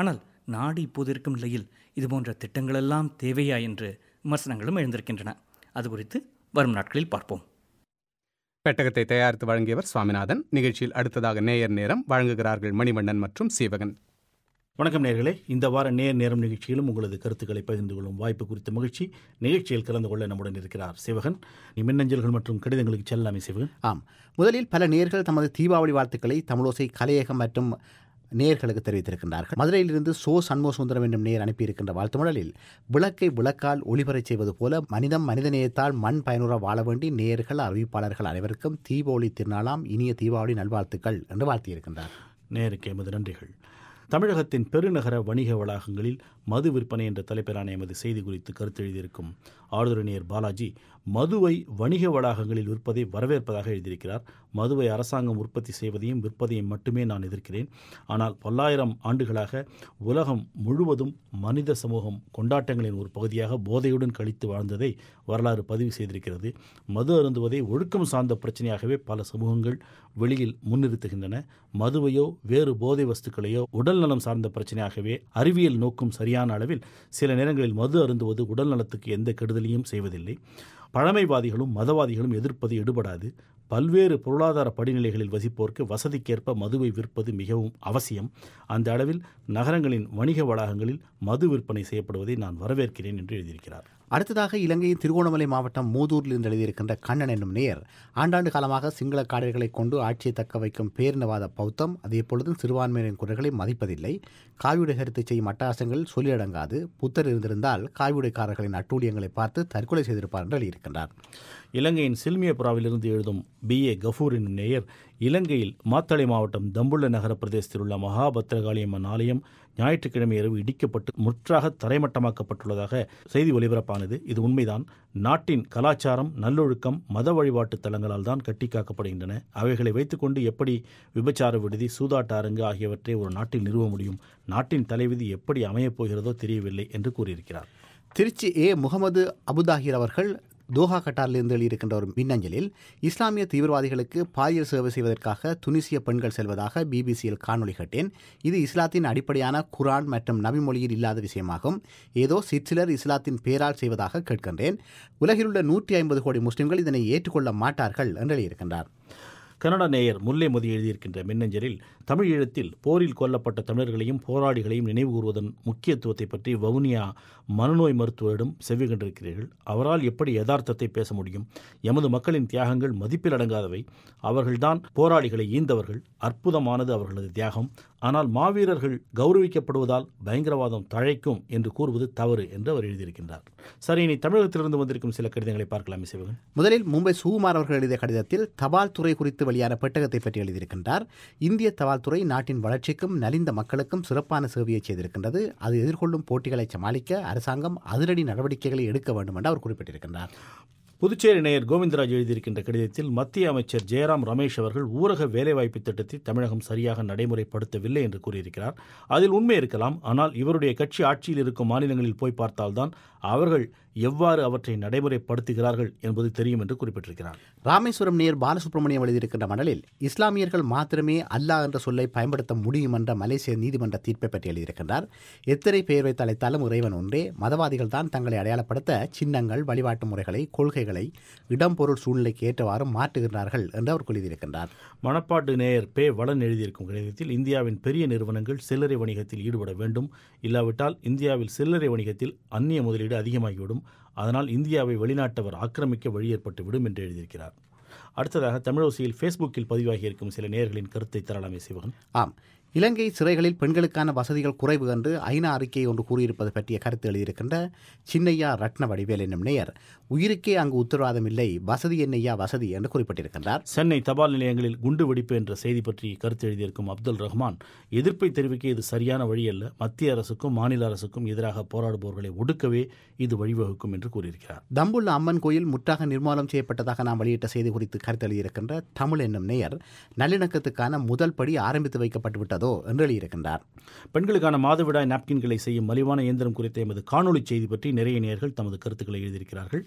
நாடு இப்போது இருக்கும் நிலையில் இதுபோன்ற திட்டங்களெல்லாம் தேவையா என்று விமர்சனங்களும் எழுந்திருக்கின்றன அது குறித்து வரும் நாட்களில் பார்ப்போம் பெட்டகத்தை தயாரித்து வழங்கியவர் சுவாமிநாதன் நிகழ்ச்சியில் அடுத்ததாக நேயர் நேரம் வழங்குகிறார்கள் மணிவண்ணன் மற்றும் சீவகன் வணக்கம் நேர்களே இந்த வார நேர் நேரம் நிகழ்ச்சியிலும் உங்களது கருத்துக்களை பகிர்ந்து கொள்ளும் வாய்ப்பு குறித்த மகிழ்ச்சி நிகழ்ச்சியில் கலந்து கொள்ள நம்முடன் இருக்கிறார் சிவகன் மின்னஞ்சல்கள் மற்றும் கடிதங்களுக்கு செல்லாமே சிவகன் ஆம் முதலில் பல நேர்கள் தமது தீபாவளி வாழ்த்துக்களை தமிழோசை கலையகம் மற்றும் நேர்களுக்கு தெரிவித்திருக்கின்றார்கள் மதுரையிலிருந்து சோ சண்முக சுந்தரம் என்னும் நேர் அனுப்பியிருக்கின்ற வாழ்த்து மடலில் விளக்கை விளக்கால் ஒளிபரச் செய்வது போல மனிதம் மனித நேயத்தால் மண் பயனுற வாழ வேண்டி நேர்கள் அறிவிப்பாளர்கள் அனைவருக்கும் தீபாவளி திருநாளாம் இனிய தீபாவளி நல்வாழ்த்துக்கள் என்று வாழ்த்தியிருக்கின்றார் நேருக்கு எமது நன்றிகள் தமிழகத்தின் பெருநகர வணிக வளாகங்களில் மது விற்பனை என்ற தலைப்பிலான எமது செய்தி குறித்து கருத்து எழுதியிருக்கும் ஆளுநர் பாலாஜி மதுவை வணிக வளாகங்களில் விற்பதை வரவேற்பதாக எழுதியிருக்கிறார் மதுவை அரசாங்கம் உற்பத்தி செய்வதையும் விற்பதையும் மட்டுமே நான் எதிர்க்கிறேன் ஆனால் பல்லாயிரம் ஆண்டுகளாக உலகம் முழுவதும் மனித சமூகம் கொண்டாட்டங்களின் ஒரு பகுதியாக போதையுடன் கழித்து வாழ்ந்ததை வரலாறு பதிவு செய்திருக்கிறது மது அருந்துவதை ஒழுக்கம் சார்ந்த பிரச்சனையாகவே பல சமூகங்கள் வெளியில் முன்னிறுத்துகின்றன மதுவையோ வேறு போதை வஸ்துக்களையோ உடல் நலம் சார்ந்த பிரச்சனையாகவே அறிவியல் நோக்கும் சரியான அளவில் சில நேரங்களில் மது அருந்துவது உடல் நலத்துக்கு எந்த கெடுதலையும் செய்வதில்லை பழமைவாதிகளும் மதவாதிகளும் எதிர்ப்பது எடுபடாது பல்வேறு பொருளாதார படிநிலைகளில் வசிப்போருக்கு வசதிக்கேற்ப மதுவை விற்பது மிகவும் அவசியம் அந்த அளவில் நகரங்களின் வணிக வளாகங்களில் மது விற்பனை செய்யப்படுவதை நான் வரவேற்கிறேன் என்று எழுதியிருக்கிறார் அடுத்ததாக இலங்கையின் திருகோணமலை மாவட்டம் மூதூரில் இருந்து எழுதியிருக்கின்ற கண்ணன் என்னும் நேயர் ஆண்டாண்டு காலமாக சிங்கள காடர்களை கொண்டு ஆட்சியை தக்க வைக்கும் பேரினவாத பௌத்தம் அதே பொழுதும் சிறுபான்மையினரின் குரல்களை மதிப்பதில்லை காவியுடை கருத்து செய்யும் அட்டகாசங்கள் சொல்லியடங்காது புத்தர் இருந்திருந்தால் காவியுடைக்காரர்களின் அட்டூழியங்களை பார்த்து தற்கொலை செய்திருப்பார் என்று எழுதியிருக்கின்றார் இலங்கையின் சில்மியபுராவிலிருந்து எழுதும் பி ஏ கஃபூர் என்னும் நேயர் இலங்கையில் மாத்தளை மாவட்டம் தம்புள்ள நகர பிரதேசத்தில் உள்ள மகாபத்திரகாளியம்மன் ஆலயம் ஞாயிற்றுக்கிழமை இரவு இடிக்கப்பட்டு முற்றாக தரைமட்டமாக்கப்பட்டுள்ளதாக செய்தி ஒலிபரப்பானது இது உண்மைதான் நாட்டின் கலாச்சாரம் நல்லொழுக்கம் மத வழிபாட்டு தலங்களால் தான் கட்டி காக்கப்படுகின்றன அவைகளை வைத்துக்கொண்டு எப்படி விபச்சார விடுதி சூதாட்ட அரங்கு ஆகியவற்றை ஒரு நாட்டில் நிறுவ முடியும் நாட்டின் தலைவிதி எப்படி அமையப் போகிறதோ தெரியவில்லை என்று கூறியிருக்கிறார் திருச்சி ஏ முகமது அபுதாகிர் அவர்கள் தோஹா கட்டாரிலிருந்து எழுதியிருக்கின்ற ஒரு மின்னஞ்சலில் இஸ்லாமிய தீவிரவாதிகளுக்கு பாலியல் சேவை செய்வதற்காக துனிசிய பெண்கள் செல்வதாக பிபிசியில் காணொலி கேட்டேன் இது இஸ்லாத்தின் அடிப்படையான குரான் மற்றும் நபி மொழியில் இல்லாத விஷயமாகும் ஏதோ சிற்சிலர் இஸ்லாத்தின் பேரால் செய்வதாக கேட்கின்றேன் உலகிலுள்ள நூற்றி ஐம்பது கோடி முஸ்லிம்கள் இதனை ஏற்றுக்கொள்ள மாட்டார்கள் என்று எழுதியிருக்கின்றார் கனடா நேயர் முல்லை மோதி எழுதியிருக்கின்ற மின்னஞ்சலில் தமிழ் ஈழத்தில் போரில் கொல்லப்பட்ட தமிழர்களையும் போராளிகளையும் நினைவு கூறுவதன் முக்கியத்துவத்தை பற்றி வவுனியா மனநோய் மருத்துவரிடம் செவி கண்டிருக்கிறீர்கள் அவரால் எப்படி யதார்த்தத்தை பேச முடியும் எமது மக்களின் தியாகங்கள் மதிப்பில் அடங்காதவை அவர்கள்தான் போராளிகளை ஈந்தவர்கள் அற்புதமானது அவர்களது தியாகம் ஆனால் மாவீரர்கள் கௌரவிக்கப்படுவதால் பயங்கரவாதம் தழைக்கும் என்று கூறுவது தவறு என்று அவர் எழுதியிருக்கின்றார் சரி இனி தமிழகத்திலிருந்து வந்திருக்கும் சில கடிதங்களை பார்க்கலாம் சிவகன் முதலில் மும்பை சுகுமார் அவர்கள் எழுதிய கடிதத்தில் தபால் துறை குறித்து வெளியான பெட்டகத்தை பற்றி எழுதியிருக்கின்றார் இந்திய தபால் துறை நாட்டின் வளர்ச்சிக்கும் நலிந்த மக்களுக்கும் சிறப்பான சேவையை செய்திருக்கின்றது அது எதிர்கொள்ளும் போட்டிகளை சமாளிக்க அரசாங்கம் அதிரடி நடவடிக்கைகளை எடுக்க வேண்டும் என்று அவர் குறிப்பிட்டிருக்கின்றார் புதுச்சேரி நேயர் கோவிந்தராஜ் எழுதியிருக்கின்ற கடிதத்தில் மத்திய அமைச்சர் ஜெயராம் ரமேஷ் அவர்கள் ஊரக வேலைவாய்ப்பு திட்டத்தை தமிழகம் சரியாக நடைமுறைப்படுத்தவில்லை என்று கூறியிருக்கிறார் அதில் உண்மை இருக்கலாம் ஆனால் இவருடைய கட்சி ஆட்சியில் இருக்கும் மாநிலங்களில் போய் பார்த்தால்தான் அவர்கள் எவ்வாறு அவற்றை நடைமுறைப்படுத்துகிறார்கள் என்பது தெரியும் என்று குறிப்பிட்டிருக்கிறார் ராமேஸ்வரம் நேர் பாலசுப்ரமணியம் எழுதியிருக்கின்ற மடலில் இஸ்லாமியர்கள் மாத்திரமே அல்லாஹ் என்ற சொல்லை பயன்படுத்த முடியும் என்ற மலேசிய நீதிமன்ற தீர்ப்பை பற்றி எழுதியிருக்கின்றார் எத்தனை பெயர் வைத்து அழைத்தாலும் இறைவன் ஒன்றே மதவாதிகள் தான் தங்களை அடையாளப்படுத்த சின்னங்கள் வழிபாட்டு முறைகளை கொள்கைகளை இடம் பொருள் சூழ்நிலைக்கு ஏற்றவாறு மாற்றுகின்றார்கள் என்று அவர் எழுதியிருக்கின்றார் மணப்பாட்டு நேயர் பே வளன் எழுதியிருக்கும் கடிதத்தில் இந்தியாவின் பெரிய நிறுவனங்கள் சில்லறை வணிகத்தில் ஈடுபட வேண்டும் இல்லாவிட்டால் இந்தியாவில் சில்லறை வணிகத்தில் அந்நிய முதலீடு அதிகமாகிவிடும் அதனால் இந்தியாவை வெளிநாட்டவர் ஆக்கிரமிக்க வழி ஏற்பட்டுவிடும் என்று எழுதியிருக்கிறார் அடுத்ததாக தமிழோசியில் ஃபேஸ்புக்கில் பதிவாகியிருக்கும் சில நேயர்களின் கருத்தை தரலாமே சிவகன் ஆம் இலங்கை சிறைகளில் பெண்களுக்கான வசதிகள் குறைவு என்று ஐநா அறிக்கை ஒன்று கூறியிருப்பது பற்றிய கருத்து எழுதியிருக்கின்ற சின்னையா ரத்ன வடிவேல் என்னும் நேயர் உயிருக்கே அங்கு உத்தரவாதம் இல்லை வசதி என்னையா வசதி என்று குறிப்பிட்டிருக்கின்றார் சென்னை தபால் நிலையங்களில் குண்டு வெடிப்பு என்ற செய்தி பற்றி கருத்து எழுதியிருக்கும் அப்துல் ரஹ்மான் எதிர்ப்பை தெரிவிக்க இது சரியான வழியல்ல மத்திய அரசுக்கும் மாநில அரசுக்கும் எதிராக போராடுபவர்களை ஒடுக்கவே இது வழிவகுக்கும் என்று கூறியிருக்கிறார் தம்புள்ள அம்மன் கோயில் முற்றாக நிர்மூலம் செய்யப்பட்டதாக நாம் வெளியிட்ட செய்தி குறித்து கருத்து எழுதியிருக்கின்ற தமிழ் என்னும் நேயர் நல்லிணக்கத்துக்கான முதல் படி ஆரம்பித்து வைக்கப்பட்டு விட்டதோ என்று எழுதியிருக்கின்றார் பெண்களுக்கான மாதவிடாய் நாப்கின்களை செய்யும் மலிவான இயந்திரம் குறித்த எமது காணொலி செய்தி பற்றி நிறைய நேயர்கள் தமது கருத்துக்களை எழுதியிருக்கிறார்கள்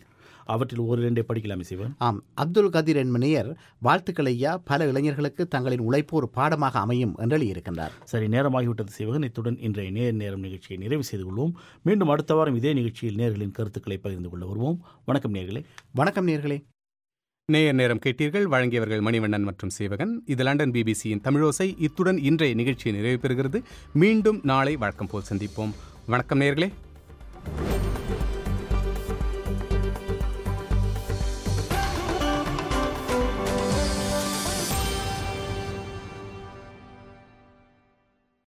அவற்றில் ஒரு இரண்டை படிக்கலாமே சிவன் ஆம் அப்துல் கதீர் என்மணியர் வாழ்த்துக்கள் ஐயா பல இளைஞர்களுக்கு தங்களின் உழைப்பு ஒரு பாடமாக அமையும் என்று எழுதியிருக்கின்றார் சரி நேரமாகிவிட்டது சிவகன் இத்துடன் இன்றைய நேர் நேரம் நிகழ்ச்சியை நிறைவு செய்து கொள்வோம் மீண்டும் அடுத்த வாரம் இதே நிகழ்ச்சியில் நேர்களின் கருத்துக்களை பகிர்ந்து கொள்ள வருவோம் வணக்கம் நேர்களே வணக்கம் நேர்களே நேயர் நேரம் கேட்டீர்கள் வழங்கியவர்கள் மணிவண்ணன் மற்றும் சேவகன் இது லண்டன் பிபிசியின் தமிழோசை இத்துடன் இன்றைய நிகழ்ச்சி நிறைவு பெறுகிறது மீண்டும் நாளை வழக்கம் போல் சந்திப்போம் வணக்கம் நேயர்களே